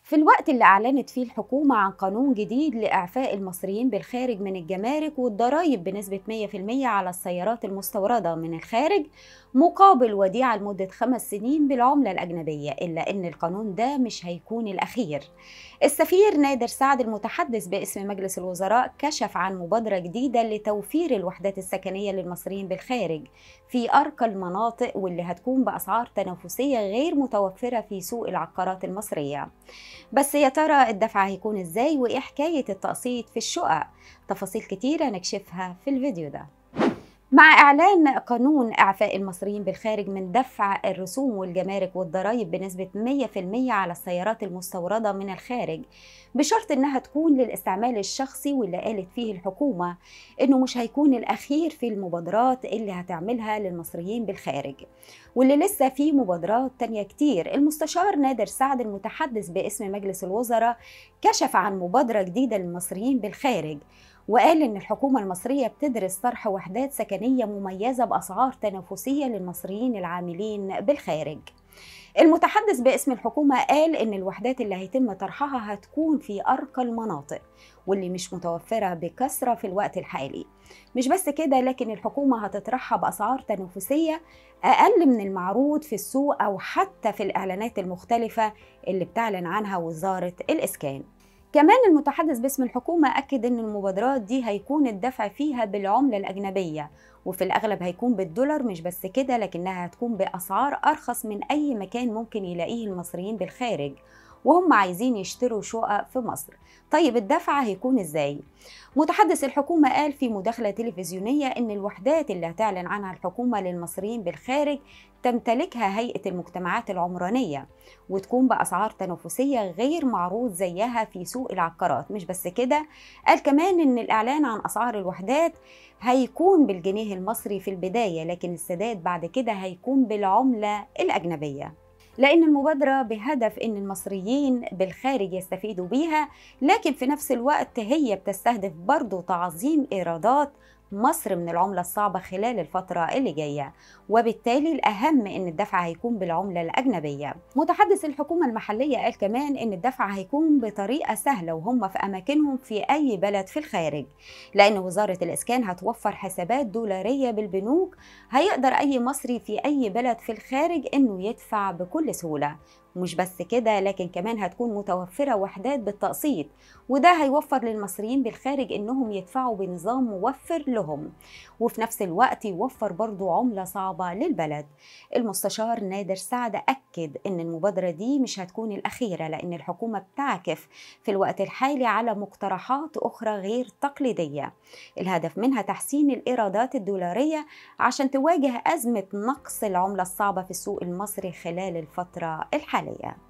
في الوقت اللي أعلنت فيه الحكومة عن قانون جديد لإعفاء المصريين بالخارج من الجمارك والضرائب بنسبة 100% على السيارات المستوردة من الخارج مقابل وديعة لمدة خمس سنين بالعملة الأجنبية إلا أن القانون ده مش هيكون الأخير السفير نادر سعد المتحدث باسم مجلس الوزراء كشف عن مبادرة جديدة لتوفير الوحدات السكنية للمصريين بالخارج في أرقى المناطق واللي هتكون بأسعار تنافسية غير متوفرة في سوق العقارات المصرية بس يا ترى الدفع هيكون ازاي وايه حكاية التقسيط في الشقق تفاصيل كتيرة نكشفها في الفيديو ده مع إعلان قانون إعفاء المصريين بالخارج من دفع الرسوم والجمارك والضرائب بنسبة 100% على السيارات المستوردة من الخارج بشرط إنها تكون للاستعمال الشخصي واللي قالت فيه الحكومة إنه مش هيكون الأخير في المبادرات اللي هتعملها للمصريين بالخارج واللي لسه في مبادرات تانية كتير المستشار نادر سعد المتحدث باسم مجلس الوزراء كشف عن مبادرة جديدة للمصريين بالخارج وقال إن الحكومة المصرية بتدرس طرح وحدات سكنية مميزة بأسعار تنافسية للمصريين العاملين بالخارج المتحدث باسم الحكومة قال إن الوحدات اللي هيتم طرحها هتكون في أرقى المناطق واللي مش متوفرة بكثرة في الوقت الحالي مش بس كده لكن الحكومة هتطرحها بأسعار تنافسية أقل من المعروض في السوق أو حتى في الإعلانات المختلفة اللي بتعلن عنها وزارة الإسكان كمان المتحدث باسم الحكومة أكد أن المبادرات دي هيكون الدفع فيها بالعملة الأجنبية وفي الأغلب هيكون بالدولار مش بس كده لكنها هتكون بأسعار أرخص من أي مكان ممكن يلاقيه المصريين بالخارج وهم عايزين يشتروا شقق في مصر طيب الدفع هيكون ازاي متحدث الحكومة قال في مداخلة تلفزيونية ان الوحدات اللي هتعلن عنها الحكومة للمصريين بالخارج تمتلكها هيئة المجتمعات العمرانية وتكون بأسعار تنافسية غير معروض زيها في سوق العقارات مش بس كده قال كمان ان الإعلان عن أسعار الوحدات هيكون بالجنيه المصري في البداية لكن السداد بعد كده هيكون بالعملة الأجنبية لأن المبادرة بهدف أن المصريين بالخارج يستفيدوا بيها لكن في نفس الوقت هي بتستهدف برضو تعظيم إيرادات مصر من العملة الصعبة خلال الفترة اللي جاية وبالتالي الأهم أن الدفع هيكون بالعملة الأجنبية متحدث الحكومة المحلية قال كمان أن الدفع هيكون بطريقة سهلة وهم في أماكنهم في أي بلد في الخارج لأن وزارة الإسكان هتوفر حسابات دولارية بالبنوك هيقدر أي مصري في أي بلد في الخارج أنه يدفع بكل سهولة ومش بس كده لكن كمان هتكون متوفرة وحدات بالتقسيط وده هيوفر للمصريين بالخارج انهم يدفعوا بنظام موفر لهم وفي نفس الوقت يوفر برضو عملة صعبة للبلد المستشار نادر سعد أكد ان المبادرة دي مش هتكون الأخيرة لأن الحكومة بتعكف في الوقت الحالي على مقترحات أخرى غير تقليدية الهدف منها تحسين الإيرادات الدولارية عشان تواجه أزمة نقص العملة الصعبة في السوق المصري خلال الفترة الحالية